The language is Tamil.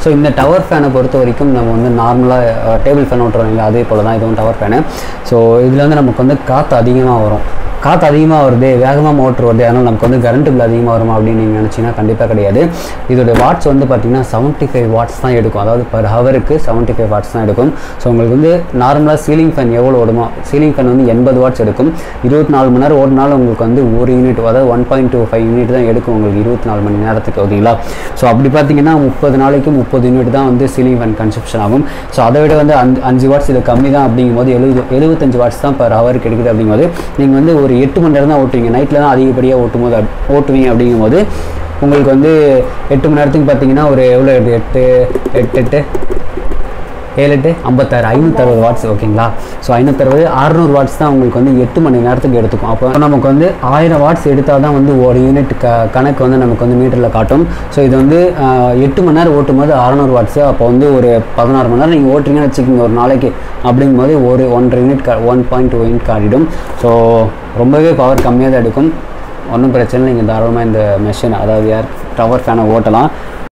ஸோ இந்த டவர் ஃபேனை பொறுத்த வரைக்கும் நம்ம வந்து நார்மலாக டேபிள் ஃபேன் ஓட்டுறோம் இல்லை அதே போல் தான் இதுவும் டவர் ஃபேனு ஸோ இதில் வந்து நமக்கு வந்து காற்று அதிகமாக வரும் காற்று அதிகமாக வருது வேகமாக மோட்ரு வருது அதனால் நமக்கு வந்து கரண்ட் பில் அதிகமாக வருமா அப்படின்னு நீங்கள் நினச்சிங்கன்னா கண்டிப்பாக கிடையாது இதோட வாட்ஸ் வந்து பார்த்தீங்கன்னா செவன்ட்டி ஃபைவ் வாட்ஸ் தான் எடுக்கும் அதாவது பர் ஹவருக்கு செவன்ட்டி ஃபைவ் வாட்ஸ் தான் எடுக்கும் ஸோ உங்களுக்கு வந்து நார்மலாக சீலிங் ஃபேன் எவ்வளோ ஓடுமோ சீலிங் ஃபேன் வந்து எண்பது வாட்ஸ் எடுக்கும் இருபத்தி நாலு மணி நேரம் ஓடினாலும் உங்களுக்கு வந்து ஒரு யூனிட் அதாவது one point two five unit தான் எடுக்கும் உங்களுக்கு இருபத்தி நாலு மணி நேரத்துக்கு ஓகேங்களா ஸோ அப்படி பார்த்தீங்கன்னா முப்பது நாளைக்கு முப்பது யூனிட் தான் வந்து சீலிங் ஃபேன் கன்சப்ஷன் ஆகும் ஸோ அதை விட வந்து அஞ்சு அஞ்சு வாட்ஸ் இது கம்மி தான் அப்படிங்கும்போது எழுபது எழுபத்தஞ்சு வாட்ஸ் தான் பர் ஹவருக்கு எடுக்குது அப்படிங்கும்போது நீங்கள் வந்து ஒரு எட்டு மணி நேரம் தான் ஓட்டுவீங்க நைட்டில் தான் அதிகப்படியாக ஓட்டும் போது அப்- ஓட்டுவீங்க அப்படிங்கும்போது உங்களுக்கு வந்து எட்டு மணி நேரத்துக்கு பார்த்தீங்கன்னா ஒரு எவ்வளோ எட்டு எட்டு எட்டு எட்டு ஏழு எட்டு ஐம்பத்தாறு ஐநூற்றறுபது வாட்ஸ் ஓகேங்களா ஸோ ஐநூற்றறுபது அறுநூறு வாட்ஸ் தான் உங்களுக்கு வந்து எட்டு மணி நேரத்துக்கு எடுத்துக்கும் அப்போ நமக்கு வந்து ஆயிரம் வாட்ஸ் எடுத்தால் தான் வந்து ஒரு யூனிட் க கணக்கு வந்து நமக்கு வந்து மீட்டரில் காட்டும் ஸோ இது வந்து ஆஹ், எட்டு மணி நேரம் ஓட்டும் போது அறநூறு வாட்ஸு அப்போ வந்து ஒரு பதினாறு மணி நேரம் நீங்கள் ஓட்டுறீங்கன்னு வச்சுக்கோங்க ஒரு நாளைக்கு அப்படிங்கும்போது ஒரு ஒன்றரை யூனிட் கா ஒன் பாயிண்ட் டூ யூனிட் காட்டிடும் ஸோ ரொம்பவே பவர் கம்மியாக தான் எடுக்கும் ஒன்றும் பிரச்சனை இல்லை நீங்கள் தாராளமாக இந்த மெஷின் அதாவது ஏர் டவர் ஃபேனை ஓட்டலாம்